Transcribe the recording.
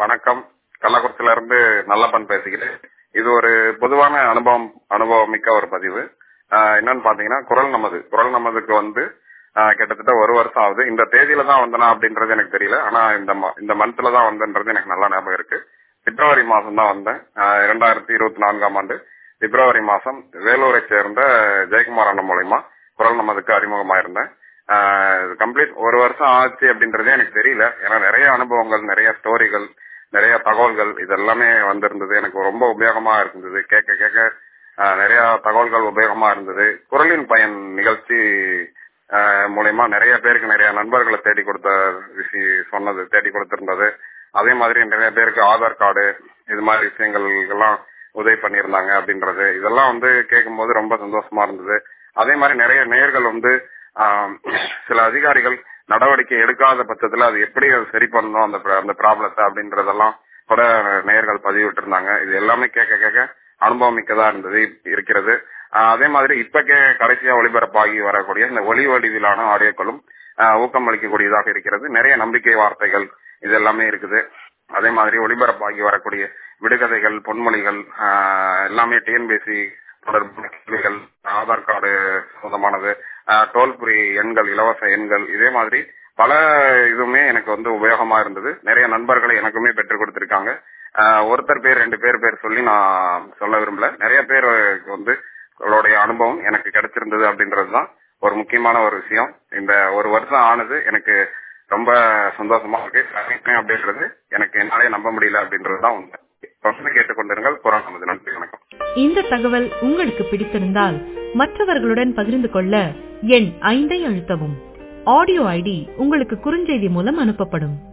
வணக்கம் கள்ளக்குறிச்சியில இருந்து நல்லப்பன் பேசுகிறேன் இது ஒரு பொதுவான அனுபவம் அனுபவம் மிக்க ஒரு பதிவு ஆஹ் என்னன்னு பாத்தீங்கன்னா குரல் நமது குரல் நமதுக்கு வந்து ஆஹ் கிட்டத்தட்ட ஒரு வருஷம் ஆகுது இந்த தேதியில தான் வந்தனா அப்படின்றது எனக்கு தெரியல ஆனா இந்த ம- இந்த மந்த்ல தான் வந்தன்றது எனக்கு நல்லா ஞாபகம் இருக்கு பிப்ரவரி மாசம் தான் வந்தேன் ஆஹ் இரண்டாயிரத்தி இருபத்தி நான்காம் ஆண்டு பிப்ரவரி மாசம் வேலூரை சேர்ந்த ஜெயக்குமார் அண்ணன் மூலயமா குரல் நமதுக்கு அறிமுகமாயிருந்தேன் கம்ப்ளீட் ஒரு வருஷம் ஆச்சு அப்படின்றதே எனக்கு தெரியல ஏன்னா நிறைய அனுபவங்கள் நிறைய ஸ்டோரிகள் நிறைய தகவல்கள் இதெல்லாமே வந்திருந்தது எனக்கு ரொம்ப உபயோகமா இருந்தது கேட்க கேட்க ஆஹ், நிறைய தகவல்கள் உபயோகமா இருந்தது குரலின் பயன் நிகழ்ச்சி ஆஹ், மூலியமா நிறைய பேருக்கு நிறைய நண்பர்களை தேடி கொடுத்த விஷயம் சொன்னது தேடி கொடுத்திருந்தது அதே மாதிரி நிறைய பேருக்கு ஆதார் கார்டு இது மாதிரி விஷயங்கள் எல்லாம் உதவி பண்ணியிருந்தாங்க அப்படின்றது இதெல்லாம் வந்து கேட்கும்போது ரொம்ப சந்தோஷமா இருந்தது அதே மாதிரி நிறைய நேயர்கள் வந்து ஆஹ், சில அதிகாரிகள் நடவடிக்கை எடுக்காத பட்சத்துல அது எப்படி அது சரி பண்ணணும் அந்த பிர- அந்த ப்ராப்ளத்தை அப்படின்றதெல்லாம் கூட நேயர்கள் பதிவிட்டு இருந்தாங்க இது எல்லாமே கேட்க கேட்க அனுபவம் மிக்கதா இருந்தது இருக்கிறது ஆஹ், அதே மாதிரி இப்ப கே கடைசியா ஒளிபரப்பாகி வரக்கூடிய இந்த ஒலி வடிவிலான ஆடியோக்களும் ஆஹ், ஊக்கம் அளிக்கக்கூடியதாக இருக்கிறது நிறைய நம்பிக்கை வார்த்தைகள் இது எல்லாமே இருக்குது அதே மாதிரி ஒளிபரப்பாகி வரக்கூடிய விடுகதைகள் பொன்மொழிகள் ஆஹ், எல்லாமே டிஎன்பிஎஸ்சி தொடர்பான கேள்விகள் ஆதார் கார்டு சொந்தமானது டோல் ஃப்ரீ எண்கள் இலவச எண்கள் இதே மாதிரி பல இதுவுமே எனக்கு வந்து உபயோகமா இருந்தது நிறைய நண்பர்களை எனக்குமே பெற்றுக் கொடுத்திருக்காங்க ஆஹ், ஒருத்தர் பேர் ரெண்டு பேர் பேர் சொல்லி நான் சொல்ல விரும்பல நிறைய பேர் வந்து அவங்களுடைய அனுபவம் எனக்கு கிடைச்சிருந்தது அப்படின்றதுதான் ஒரு முக்கியமான ஒரு விஷயம் இந்த ஒரு வருஷம் ஆனது எனக்கு ரொம்ப சந்தோஷமா இருக்கு சாதிப்பேன் அப்படின்றது எனக்கு என்னாலே நம்ப முடியல அப்படின்றதுதான் உண்மை தொடர்ந்து கேட்டுக்கொண்டிருங்கள் குரல் நமது நன்றி வணக்கம் இந்த தகவல் உங்களுக்கு பிடித்திருந்தால் மற்றவர்களுடன் பகிர்ந்து கொள்ள எண் ஐந்தை அழுத்தவும் ஆடியோ ஐடி உங்களுக்கு குறுஞ்செய்தி மூலம் அனுப்பப்படும்